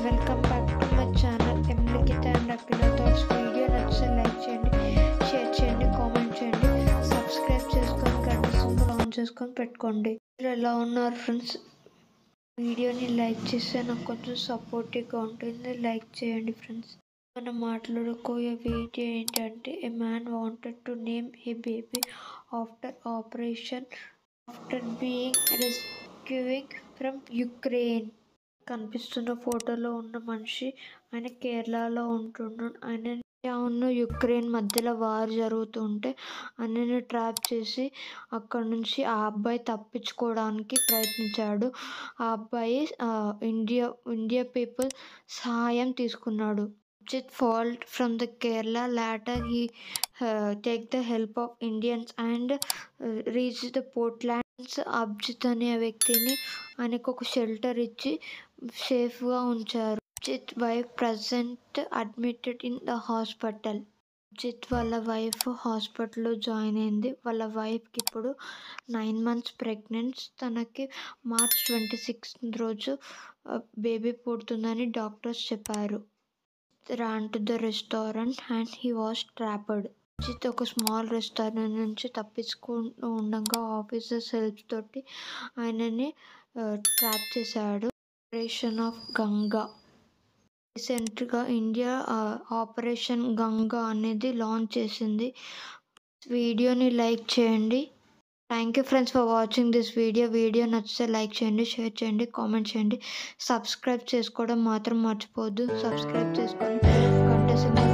Welcome back to my channel ఎమ్లికిత and అపిలో thoughts video నచ్చితే లైక్ చేయండి షేర్ చేయండి కామెంట్ చేయండి సబ్స్క్రైబ్ చేసుకొని గంట సింబల్ ఆన్ చేసుకొని పెట్టుకోండి మీరు ఎలా ఉన్నారు ఫ్రెండ్స్ వీడియోని లైక్ చేస్తే నాకు కొంచెం సపోర్టివ్గా ఉంటుంది లైక్ చేయండి ఫ్రెండ్స్ మనం మాట్లాడుకోయే వీడియో ఏంటంటే a man wanted to name a baby after operation after being rescuing from Ukraine కనిపిస్తున్న ఫోటోలో ఉన్న మనిషి ఆయన కేరళలో ఉంటున్నాడు ఆయన ఉన్న యుక్రెయిన్ మధ్యలో వార్ జరుగుతుంటే ఆయనని ట్రాప్ చేసి అక్కడ నుంచి ఆ అబ్బాయి తప్పించుకోవడానికి ప్రయత్నించాడు ఆ అబ్బాయి ఆ, ఇండియా ఇండియా పీపుల్ సహాయం తీసుకున్నాడు అభిజిత్ ఫాల్ట్ from the Kerala later he take the help of Indians and reach the Portlands Abhijit అనే వ్యక్తిని ఆయనకు ఒక షెల్టర్ ఇచ్చి సేఫ్గా ఉంచారు Abhijit wife present admitted in the hospital Abhijit వాళ్ళ వైఫ్ హాస్పిటల్లో జాయిన్ అయింది వాళ్ళ వైఫ్కి ఇప్పుడు నైన్ మంత్స్ ప్రెగ్నెంట్ తనకి మార్చ్ ట్వంటీ సిక్స్త్ రోజు బేబీ పుడుతుందని డాక్టర్స్ చెప్పారు ran to the restaurant and he was trapped. Ajit ఒక స్మాల్ రెస్టారెంట్ నుంచి తప్పించుకుంటూ ఉండగా ఆఫీసర్స్ హెల్ప్ తోటి ఆయనని ట్రాప్ చేశాడు ఆపరేషన్ ఆఫ్ గంగా రీసెంట్గా ఇండియా ఆపరేషన్ గంగా అనేది లాంచ్ చేసింది వీడియోని లైక్ చేయండి thank you friends for watching this video video నచ్చితే లైక్ చేయండి షేర్ చేయండి కామెంట్ చేయండి సబ్స్క్రైబ్ చేసుకోవడం మాత్రం మర్చిపోవద్దు సబ్స్క్రైబ్ చేసుకొని గంట సింబల్